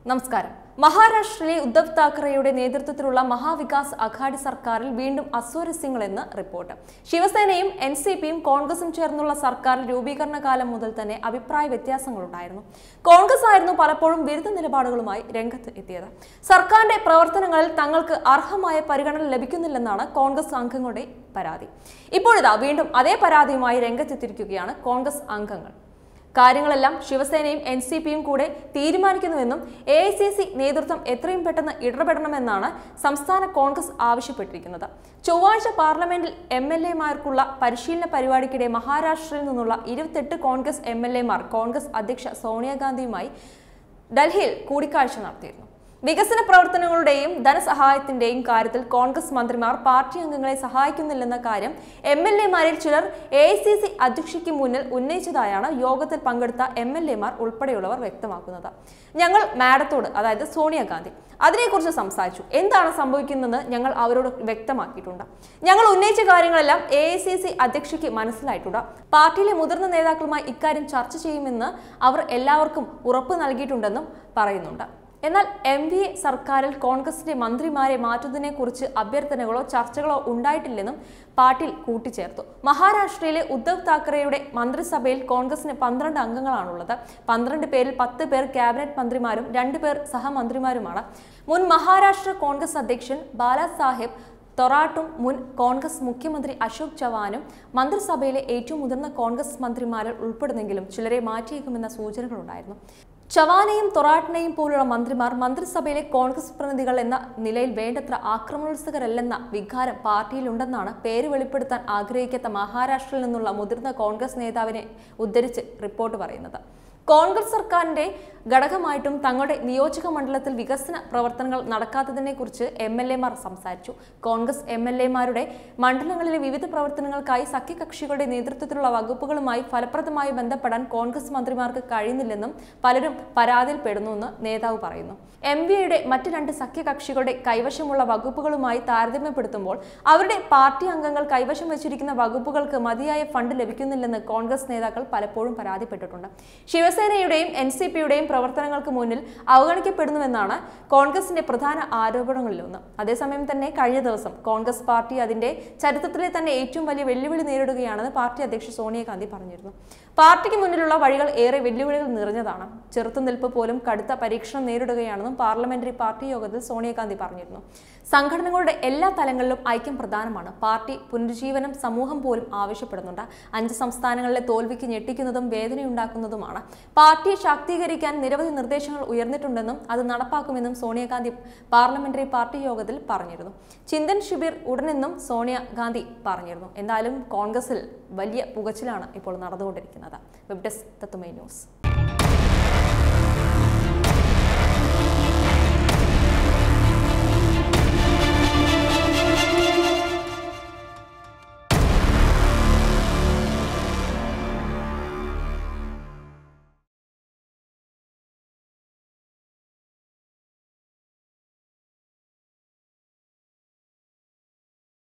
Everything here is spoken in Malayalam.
നമസ്കാരം മഹാരാഷ്ട്രയിലെ ഉദ്ധവ് താക്കറെയുടെ നേതൃത്വത്തിലുള്ള മഹാവികാസ് അഘാഡി സർക്കാരിൽ വീണ്ടും അസ്വാരസ്യങ്ങളെന്ന് റിപ്പോർട്ട് ശിവസേനയും എൻ സി പിയും കോൺഗ്രസും ചേർന്നുള്ള സർക്കാരിൽ രൂപീകരണ കാലം മുതൽ തന്നെ അഭിപ്രായ വ്യത്യാസങ്ങളുണ്ടായിരുന്നു കോൺഗ്രസ് ആയിരുന്നു പലപ്പോഴും വിരുദ്ധ നിലപാടുകളുമായി രംഗത്ത് എത്തിയത് സർക്കാരിന്റെ പ്രവർത്തനങ്ങളിൽ തങ്ങൾക്ക് അർഹമായ പരിഗണന ലഭിക്കുന്നില്ലെന്നാണ് കോൺഗ്രസ് അംഗങ്ങളുടെ പരാതി ഇപ്പോഴിതാ വീണ്ടും അതേ പരാതിയുമായി രംഗത്തെത്തിയിരിക്കുകയാണ് കോൺഗ്രസ് അംഗങ്ങൾ കാര്യങ്ങളെല്ലാം ശിവസേനയും എൻ സി പിയും കൂടെ തീരുമാനിക്കുന്നുവെന്നും എ ഐ സി സി നേതൃത്വം എത്രയും പെട്ടെന്ന് ഇടപെടണമെന്നാണ് സംസ്ഥാന കോൺഗ്രസ് ആവശ്യപ്പെട്ടിരിക്കുന്നത് ചൊവ്വാഴ്ച പാർലമെന്റിൽ എം എൽ എമാർക്കുള്ള പരിശീലന പരിപാടിക്കിടെ മഹാരാഷ്ട്രയിൽ നിന്നുള്ള ഇരുപത്തെട്ട് കോൺഗ്രസ് എം എൽ എമാർ കോൺഗ്രസ് അധ്യക്ഷ സോണിയാഗാന്ധിയുമായി ഡൽഹിയിൽ കൂടിക്കാഴ്ച നടത്തിയിരുന്നു വികസന പ്രവർത്തനങ്ങളുടെയും ധനസഹായത്തിന്റെയും കാര്യത്തിൽ കോൺഗ്രസ് മന്ത്രിമാർ പാർട്ടി അംഗങ്ങളെ സഹായിക്കുന്നില്ലെന്ന കാര്യം എം എൽ എമാരിൽ ചിലർ എ ഐ സി സി അധ്യക്ഷയ്ക്ക് മുന്നിൽ ഉന്നയിച്ചതായാണ് യോഗത്തിൽ പങ്കെടുത്ത എം എൽ എമാർ ഉൾപ്പെടെയുള്ളവർ വ്യക്തമാക്കുന്നത് ഞങ്ങൾ മാഡത്തോട് അതായത് സോണിയാഗാന്ധി അതിനെക്കുറിച്ച് സംസാരിച്ചു എന്താണ് സംഭവിക്കുന്നതെന്ന് ഞങ്ങൾ അവരോട് വ്യക്തമാക്കിയിട്ടുണ്ട് ഞങ്ങൾ ഉന്നയിച്ച കാര്യങ്ങളെല്ലാം എ ഐ സി സി അധ്യക്ഷയ്ക്ക് മനസ്സിലായിട്ടുണ്ട് പാർട്ടിയിലെ മുതിർന്ന നേതാക്കളുമായി ഇക്കാര്യം ചർച്ച ചെയ്യുമെന്ന് അവർ എല്ലാവർക്കും ഉറപ്പ് നൽകിയിട്ടുണ്ടെന്നും പറയുന്നുണ്ട് എന്നാൽ എം വി എ സർക്കാരിൽ കോൺഗ്രസിന്റെ മന്ത്രിമാരെ മാറ്റുന്നതിനെക്കുറിച്ച് അഭ്യർത്ഥനകളോ ചർച്ചകളോ ഉണ്ടായിട്ടില്ലെന്നും പാട്ടീൽ കൂട്ടിച്ചേർത്തു മഹാരാഷ്ട്രയിലെ ഉദ്ധവ് താക്കറെയുടെ മന്ത്രിസഭയിൽ കോൺഗ്രസിന് പന്ത്രണ്ട് അംഗങ്ങളാണുള്ളത് പന്ത്രണ്ട് പേരിൽ പത്ത് പേർ ക്യാബിനറ്റ് മന്ത്രിമാരും രണ്ട് പേർ സഹമന്ത്രിമാരുമാണ് മുൻ മഹാരാഷ്ട്ര കോൺഗ്രസ് അധ്യക്ഷൻ ബാലാസാഹേബ് തൊറാട്ടും മുൻ കോൺഗ്രസ് മുഖ്യമന്ത്രി അശോക് ചവാനും മന്ത്രിസഭയിലെ ഏറ്റവും മുതിർന്ന കോൺഗ്രസ് മന്ത്രിമാരിൽ ഉൾപ്പെടുന്നെങ്കിലും ചിലരെ മാറ്റിയേക്കുമെന്ന സൂചനകളുണ്ടായിരുന്നു ചവാനെയും തൊറാട്ടിനെയും പോലുള്ള മന്ത്രിമാർ മന്ത്രിസഭയിലെ കോൺഗ്രസ് പ്രതിനിധികൾ എന്ന നിലയിൽ വേണ്ടത്ര ആക്രമണോത്സുകരല്ലെന്ന വികാരം പാർട്ടിയിലുണ്ടെന്നാണ് പേര് വെളിപ്പെടുത്താൻ ആഗ്രഹിക്കാത്ത മഹാരാഷ്ട്രയിൽ നിന്നുള്ള മുതിർന്ന കോൺഗ്രസ് നേതാവിനെ ഉദ്ധരിച്ച് റിപ്പോർട്ട് പറയുന്നത് കോൺഗ്രസ് സർക്കാരിന്റെ ഘടകമായിട്ടും തങ്ങളുടെ നിയോജക മണ്ഡലത്തിൽ വികസന പ്രവർത്തനങ്ങൾ നടക്കാത്തതിനെക്കുറിച്ച് എം എൽ എമാർ സംസാരിച്ചു കോൺഗ്രസ് എം എൽ എമാരുടെ മണ്ഡലങ്ങളിലെ വിവിധ പ്രവർത്തനങ്ങൾക്കായി സഖ്യകക്ഷികളുടെ നേതൃത്വത്തിലുള്ള വകുപ്പുകളുമായി ഫലപ്രദമായി ബന്ധപ്പെടാൻ കോൺഗ്രസ് മന്ത്രിമാർക്ക് കഴിയുന്നില്ലെന്നും പലരും പരാതിയിൽപ്പെടുന്നുവെന്ന് നേതാവ് പറയുന്നു എം വിയുടെ മറ്റ് രണ്ട് സഖ്യകക്ഷികളുടെ കൈവശമുള്ള വകുപ്പുകളുമായി താരതമ്യപ്പെടുത്തുമ്പോൾ അവരുടെ പാർട്ടി അംഗങ്ങൾ കൈവശം വെച്ചിരിക്കുന്ന വകുപ്പുകൾക്ക് മതിയായ ഫണ്ട് ലഭിക്കുന്നില്ലെന്ന് കോൺഗ്രസ് നേതാക്കൾ പലപ്പോഴും പരാതിപ്പെട്ടിട്ടുണ്ട് ശിവസേനയുടെയും എൻ സി പിയുടെയും പ്രവർത്തനങ്ങൾക്ക് മുന്നിൽ അവഗണിക്കപ്പെടുന്നുവെന്നാണ് കോൺഗ്രസിന്റെ പ്രധാന ആരോപണങ്ങളിലൊന്ന് അതേസമയം തന്നെ കഴിഞ്ഞ ദിവസം കോൺഗ്രസ് പാർട്ടി അതിന്റെ ചരിത്രത്തിലെ തന്നെ ഏറ്റവും വലിയ വെല്ലുവിളി നേരിടുകയാണെന്ന് പാർട്ടി അധ്യക്ഷ സോണിയാഗാന്ധി പറഞ്ഞിരുന്നു പാർട്ടിക്ക് മുന്നിലുള്ള വഴികൾ ഏറെ വെല്ലുവിളികൾ നിറഞ്ഞതാണ് ചെറുത്തുനിൽപ്പ് പോലും കടുത്ത പരീക്ഷണം നേരിടുകയാണെന്നും പാർലമെന്ററി പാർട്ടി യോഗത്തിൽ സോണിയാഗാന്ധി പറഞ്ഞിരുന്നു സംഘടനകളുടെ എല്ലാ തലങ്ങളിലും ഐക്യം പ്രധാനമാണ് പാർട്ടി പുനരുജ്ജീവനം സമൂഹം പോലും ആവശ്യപ്പെടുന്നുണ്ട് അഞ്ച് സംസ്ഥാനങ്ങളിലെ തോൽവിക്ക് ഞെട്ടിക്കുന്നതും വേദനയുണ്ടാക്കുന്നതുമാണ് പാർട്ടിയെ ശാക്തീകരിക്കാൻ നിരവധി നിർദ്ദേശങ്ങൾ ഉയർന്നിട്ടുണ്ടെന്നും അത് നടപ്പാക്കുമെന്നും സോണിയാഗാന്ധി പാർലമെന്ററി പാർട്ടി യോഗത്തിൽ പറഞ്ഞിരുന്നു ചിന്തൻ ശിബിർ ഉടനെന്നും സോണിയാഗാന്ധി പറഞ്ഞിരുന്നു എന്തായാലും കോൺഗ്രസിൽ വലിയ പുകച്ചിലാണ് ഇപ്പോൾ നടന്നുകൊണ്ടിരിക്കുന്നത് വെബ് ഡെസ്ക് തത്തുമൈ ന്യൂസ്